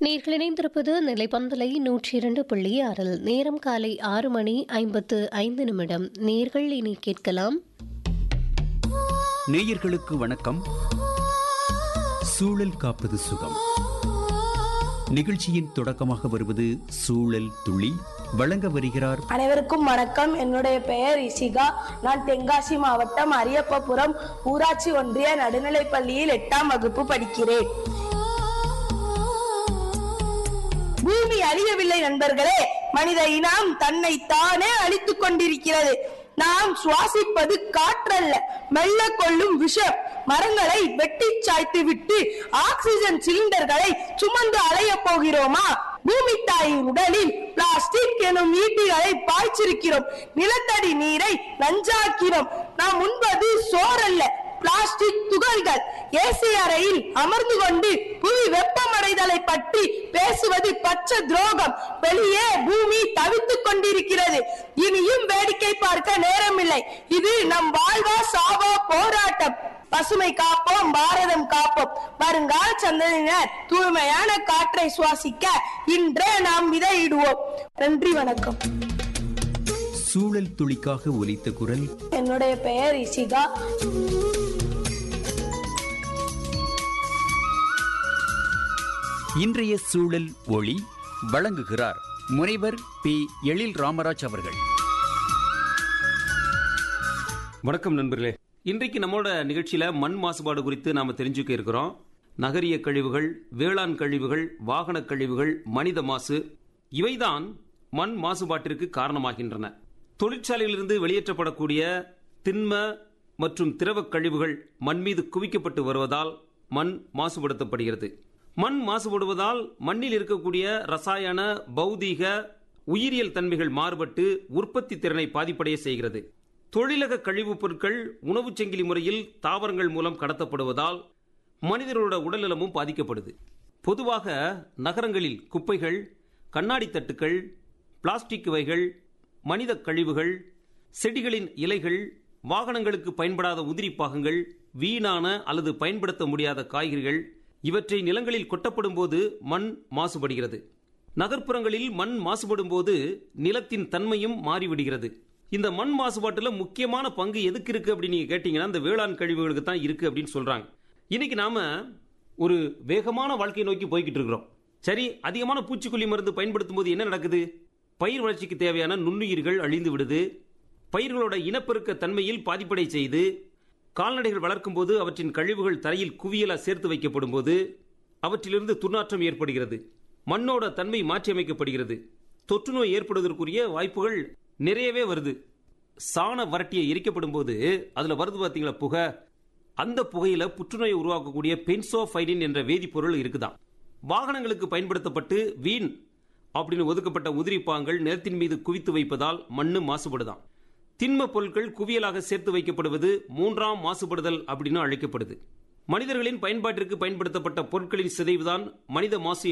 நேர்கள் இணைந்திருப்பது நிலைப்பந்தலை நூற்றி இரண்டு புள்ளி ஆறில் நேரம் காலை ஆறு மணி ஐம்பத்து ஐந்து நிமிடம் நேர்கள் இனி கேட்கலாம் நேயர்களுக்கு வணக்கம் சூழல் காப்பது சுகம் நிகழ்ச்சியின் தொடக்கமாக வருவது சூழல் துளி வழங்க வருகிறார் அனைவருக்கும் வணக்கம் என்னுடைய பெயர் இசிகா நான் தென்காசி மாவட்டம் அரியப்பபுரம் ஊராட்சி ஒன்றிய நடுநிலைப்பள்ளியில் எட்டாம் வகுப்பு படிக்கிறேன் பூமி அழியவில்லை நண்பர்களே மனித இனம் தன்னை தானே அழித்துக் கொண்டிருக்கிறது நாம் சுவாசிப்பது காற்றல்ல மெல்ல கொள்ளும் விஷம் மரங்களை வெட்டி சாய்த்து விட்டு ஆக்சிஜன் சிலிண்டர்களை சுமந்து அலைய போகிறோமா பூமி தாயின் உடலில் பிளாஸ்டிக் எனும் ஈட்டிகளை பாய்ச்சிருக்கிறோம் நிலத்தடி நீரை நஞ்சாக்கிறோம் நாம் உண்பது சோறல்ல பிளாஸ்டிக் துகள்கள் ஏசி அறையில் அமர்ந்து கொண்டு புவி வெப்பமடைதலை பற்றி பேசுவது பச்சை துரோகம் வெளியே பூமி தவித்துக் கொண்டிருக்கிறது இனியும் வேடிக்கை பார்க்க நேரமில்லை இது நம் வாழ்வா சாவா போராட்டம் பசுமை காப்போம் பாரதம் காப்போம் வருங்கால சந்ததியினர் தூய்மையான காற்றை சுவாசிக்க இன்றே நாம் விதையிடுவோம் நன்றி வணக்கம் சூழல் துளிக்காக ஒலித்த குரல் என்னுடைய பெயர் இசிகா இன்றைய சூழல் ஒளி வழங்குகிறார் முனைவர் பி எழில் ராமராஜ் அவர்கள் வணக்கம் நண்பர்களே இன்றைக்கு நம்மளோட நிகழ்ச்சியில மண் மாசுபாடு குறித்து நாம தெரிஞ்சுக்க இருக்கிறோம் நகரிய கழிவுகள் வேளாண் கழிவுகள் வாகன கழிவுகள் மனித மாசு இவைதான் மண் மாசுபாட்டிற்கு காரணமாகின்றன தொழிற்சாலையிலிருந்து வெளியேற்றப்படக்கூடிய திண்ம மற்றும் திரவ கழிவுகள் மண் மீது குவிக்கப்பட்டு வருவதால் மண் மாசுபடுத்தப்படுகிறது மண் மாசுபடுவதால் மண்ணில் இருக்கக்கூடிய ரசாயன பௌதீக உயிரியல் தன்மைகள் மாறுபட்டு உற்பத்தி திறனை பாதிப்படைய செய்கிறது தொழிலக கழிவுப் பொருட்கள் உணவுச் சங்கிலி முறையில் தாவரங்கள் மூலம் கடத்தப்படுவதால் மனிதர்களோட உடல்நலமும் பாதிக்கப்படுது பொதுவாக நகரங்களில் குப்பைகள் கண்ணாடி தட்டுக்கள் பிளாஸ்டிக் வகைகள் மனித கழிவுகள் செடிகளின் இலைகள் வாகனங்களுக்கு பயன்படாத உதிரி பாகங்கள் வீணான அல்லது பயன்படுத்த முடியாத காய்கறிகள் இவற்றை நிலங்களில் கொட்டப்படும் போது மண் மாசுபடுகிறது நகர்ப்புறங்களில் மண் மாசுபடும் போது நிலத்தின் தன்மையும் மாறிவிடுகிறது இந்த மண் மாசுபாட்டுல முக்கியமான பங்கு எதுக்கு இருக்கு அப்படின்னு நீங்க கேட்டீங்கன்னா இந்த வேளாண் கழிவுகளுக்கு தான் இருக்கு அப்படின்னு சொல்றாங்க இன்னைக்கு நாம ஒரு வேகமான வாழ்க்கையை நோக்கி போய்கிட்டு இருக்கிறோம் சரி அதிகமான பூச்சிக்கொல்லி மருந்து பயன்படுத்தும் போது என்ன நடக்குது பயிர் வளர்ச்சிக்கு தேவையான நுண்ணுயிர்கள் அழிந்து விடுது பயிர்களோட இனப்பெருக்க தன்மையில் பாதிப்படை செய்து கால்நடைகள் வளர்க்கும் போது அவற்றின் கழிவுகள் தரையில் குவியலா சேர்த்து வைக்கப்படும் போது அவற்றிலிருந்து துர்நாற்றம் ஏற்படுகிறது மண்ணோட தன்மை மாற்றியமைக்கப்படுகிறது தொற்று நோய் ஏற்படுவதற்குரிய வாய்ப்புகள் நிறையவே வருது சாண வறட்டியை எரிக்கப்படும் போது அதுல வருது பாத்தீங்களா புகை அந்த புகையில புற்றுநோயை உருவாக்கக்கூடிய பென்சோஃபைனின் என்ற வேதிப்பொருள் இருக்குதாம் வாகனங்களுக்கு பயன்படுத்தப்பட்டு வீண் அப்படின்னு ஒதுக்கப்பட்ட உதிரிப்பாங்கள் நிலத்தின் மீது குவித்து வைப்பதால் மண்ணு மாசுபடுதாம் திண்ம பொருட்கள் குவியலாக சேர்த்து வைக்கப்படுவது மூன்றாம் மாசுபடுதல் அப்படின்னு அழைக்கப்படுது மனிதர்களின் பயன்பாட்டிற்கு பயன்படுத்தப்பட்ட பொருட்களின் சிதைவுதான் மனித மாசு